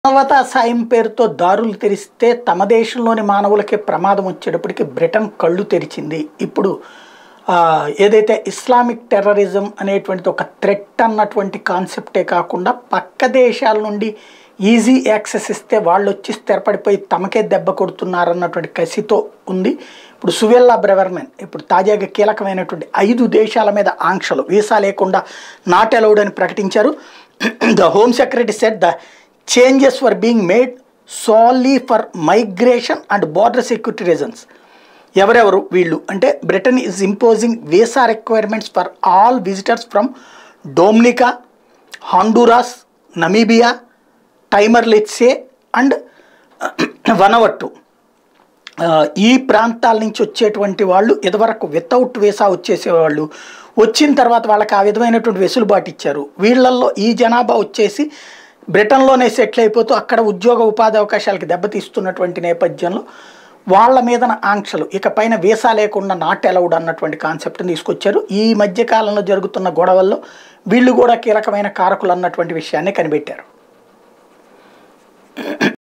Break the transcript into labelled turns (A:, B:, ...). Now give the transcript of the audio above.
A: మానవతా సాయం పేరుతో దారులు తెరిస్తే తమ దేశంలోని మానవులకే ప్రమాదం వచ్చేటప్పటికి బ్రిటన్ కళ్ళు తెరిచింది ఇప్పుడు ఆ, ఏదైతే ఇస్లామిక్ టెర్రరిజం అనేటువంటిది ఒక థ్రెట్ అన్నటువంటి కాన్సెప్టే కాకుండా పక్క దేశాల నుండి ఈజీ యాక్సెస్ ఇస్తే వాళ్ళు వచ్చి స్థిరపడిపోయి తమకే దెబ్బ కొడుతున్నారన్నటువంటి కసితో ఉంది ఇప్పుడు సువెల్లా బ్రెవర్మెన్ ఇప్పుడు తాజాగా కీలకమైనటువంటి ఐదు దేశాల మీద ఆంక్షలు వీసా లేకుండా నాట్ అలౌడ్ అని ప్రకటించారు the home secretary set the changes were being made solely for migration and border security reasons ఎవరెవరు వీళ్ళు అంటే Britain is imposing visa requirements for all visitors from Dominica Honduras Namibia Timor లిట్సే and Vanuatu ఆ, ఈ ప్రాంతాల నుంచి వచ్చేటువంటి వాళ్ళు ఇదివరకు వితౌట్ వీసా వచ్చేసేవాళ్ళు వచ్చిన తర్వాత వాళ్ళకి ఆ విధమైనటువంటి వెసులుబాటు ఇచ్చారు వీళ్ళల్లో ఈ జనాభా వచ్చేసి బ్రిటన్లోనే సెటిల్ అయిపోతూ అక్కడ ఉద్యోగ ఉపాధి అవకాశాలకి దెబ్బతీస్తున్నటువంటి నేపథ్యంలో వాళ్ళ మీదన ఆంక్షలు ఇక పైన వీసా లేకుండా నాట్ అలౌడ్ అన్నటువంటి కాన్సెప్ట్ని తీసుకొచ్చారు ఈ మధ్య కాలంలో జరుగుతున్న గొడవల్లో వీళ్ళు కూడా కీలకమైన కారకులు అన్నటువంటి విషయాన్ని కనిపెట్టారు